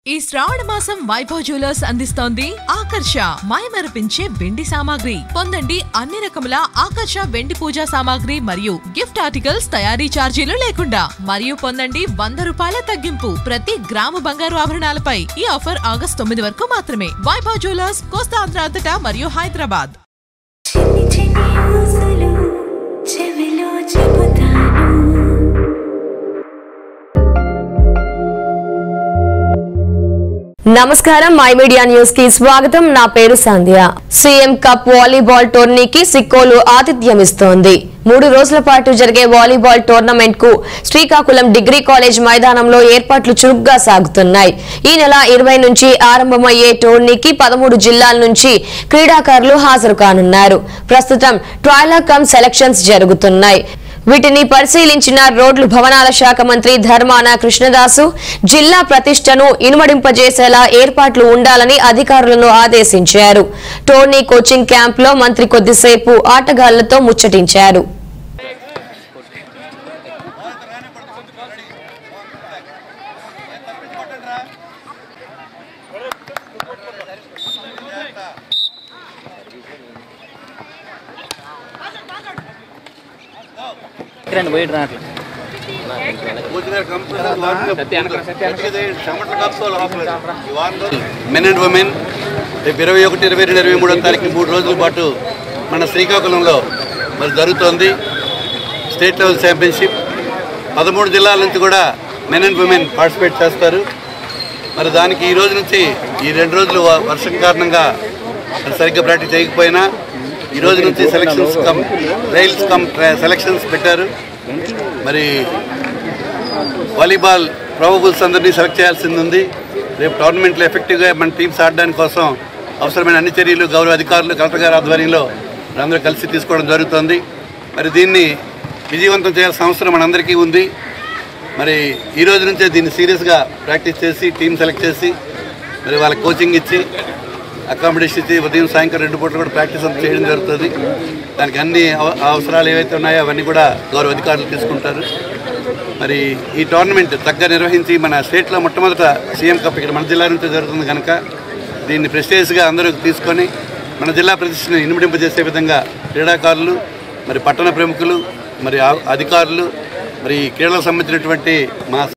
ఈ శ్రావణ మాసం వైభవ్ జ్యువెలర్స్ అందిస్తోంది ఆకర్ష మైమరపించే వెండి సామాగ్రి పొందండి అన్ని రకముల ఆకర్ష వెండి పూజా సామాగ్రి మరియు గిఫ్ట్ ఆర్టికల్స్ తయారీ ఛార్జీలు లేకుండా మరియు పొందండి వంద రూపాయల తగ్గింపు ప్రతి గ్రాము బంగారు ఆభరణాలపై ఈ ఆఫర్ ఆగస్ట్ తొమ్మిది వరకు మాత్రమే వైభవ్ జ్యువెలర్స్ కోస్తాంధ్ర అంతటా మరియు హైదరాబాద్ చిన్ని చిన్ని ఊసులు చెవిలో చెబుతాను నమస్కారం మై మీడియా న్యూస్ కి స్వాగతం నా పేరు సంధ్య సీఎం కప్ వాలీబాల్ టోర్నీకి సిక్కోలు ఆతిథ్యం ఇస్తోంది మూడు రోజుల పాటు జరిగే వాలీబాల్ టోర్నమెంట్ కు శ్రీకాకుళం డిగ్రీ కాలేజ్ మైదానంలో ఏర్పాట్లు చురుగ్గా సాగుతున్నాయి ఈ నెల ఇరవై నుంచి ఆరంభమయ్యే టోర్నీకి పదమూడు జిల్లాల నుంచి క్రీడాకారులు హాజరు కానున్నారు ప్రస్తుతం ట్రయల్ కమ్ సెలక్షన్స్ జరుగుతున్నాయి వీటిని పరిశీలించిన రోడ్లు భవనాల శాఖ మంత్రి ధర్మాన కృష్ణదాసు జిల్లా ప్రతిష్టను ఇనుమడింపజేసేలా ఏర్పాట్లు ఉండాలని అధికారులను ఆదేశించారు టోర్నీ కోచింగ్ క్యాంప్ లో మంత్రి కొద్దిసేపు ఆటగాళ్లతో ముచ్చటించారు రండి బయట రావట్లేదు మెన్ అండ్ ఉమెన్ రేపు ఇరవై ఒకటి ఇరవై రెండు ఇరవై మూడో తారీఖు మూడు రోజుల పాటు మన శ్రీకాకుళంలో మరి జరుగుతోంది స్టేట్ లెవెల్ ఛాంపియన్షిప్ పదమూడు జిల్లాల నుంచి కూడా మెన్ అండ్ ఉమెన్ పార్టిసిపేట్ చేస్తారు మరి దానికి ఈ రోజు నుంచి ఈ రెండు రోజులు వ- వర్షం కారణంగా మరి సరిగ్గా ప్రాక్టీస్ చేయకపోయినా ఈ రోజు నుంచి selections cum trials cum selections పెట్టారు మరి వాలీబాల్ ప్రొబబుల్స్ అందరినీ సెలెక్ట్ చేయాల్సింది ఉంది రేపు టోర్నమెంట్లో ఎఫెక్టివ్గా మన టీమ్స్ ఆడడానికి కోసం అవసరమైన అన్ని చర్యలు గౌరవ అధికారులు కలెక్టర్ గారి ఆధ్వర్యంలో అందరూ కలిసి తీసుకోవడం జరుగుతుంది మరి దీన్ని విజయవంతం చేయాల్సిన అవసరం మనందరికీ ఉంది మరి ఈ రోజు నుంచే దీన్ని సీరియస్గా ప్రాక్టీస్ చేసి టీం సెలెక్ట్ చేసి మరి వాళ్ళకి కోచింగ్ ఇచ్చి అకామిడేషన్ ఇచ్చి ఉదయం సాయంకాలం రెండు పూటలు కూడా ప్రాక్టీస్ అంతా చేయడం జరుగుతుంది దానికి అన్ని అవ- అవసరాలు ఏవైతే ఉన్నాయో అవన్నీ కూడా గౌరవ అధికారులు తీసుకుంటారు మరి ఈ టోర్నమెంట్ చక్కగా నిర్వహించి మన స్టేట్లో మొట్టమొదట సీఎం కప్ ఇక్కడ మన జిల్లా నుంచి జరుగుతుంది కనుక దీన్ని ప్రెస్టేజ్గా అందరూ తీసుకొని మన జిల్లా ప్రతిష్టను ఇనుమడింపజేసే విధంగా క్రీడాకారులు మరి పట్టణ ప్రముఖులు మరి ఆ- అధికారులు మరి ఈ క్రీడలకు సంబంధించినటువంటి మా